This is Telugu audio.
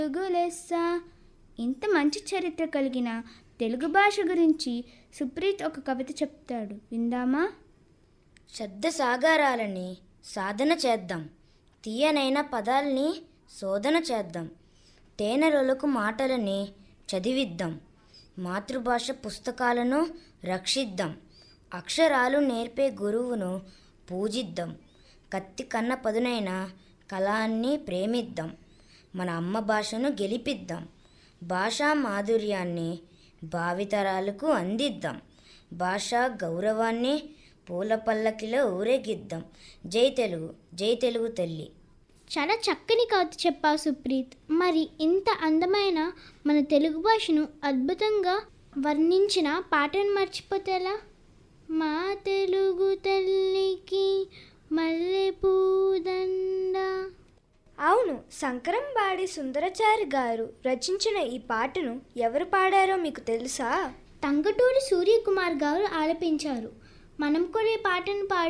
తెలుగు లెస్స ఇంత మంచి చరిత్ర కలిగిన తెలుగు భాష గురించి సుప్రీత్ ఒక కవిత చెప్తాడు విందామా శబ్ద సాగారాలని సాధన చేద్దాం తీయనైన పదాల్ని శోధన చేద్దాం తేనెలొలకు మాటలని చదివిద్దాం మాతృభాష పుస్తకాలను రక్షిద్దాం అక్షరాలు నేర్పే గురువును పూజిద్దాం కత్తి కన్న పదునైన కళాన్ని ప్రేమిద్దాం మన అమ్మ భాషను గెలిపిద్దాం భాషా మాధుర్యాన్ని భావితరాలకు అందిద్దాం భాషా గౌరవాన్ని పూల పల్లకిలో ఊరేగిద్దాం జై తెలుగు జై తెలుగు తల్లి చాలా చక్కని కవిత చెప్పావు సుప్రీత్ మరి ఇంత అందమైన మన తెలుగు భాషను అద్భుతంగా వర్ణించిన పాటను మర్చిపోతే ఎలా మా తెలుగు తల్లికి మల్లెపూదండ అవును శంకరంబాడి సుందరచారి గారు రచించిన ఈ పాటను ఎవరు పాడారో మీకు తెలుసా తంగటూరి సూర్యకుమార్ గారు ఆలపించారు మనం కూడా ఈ పాటను పాడి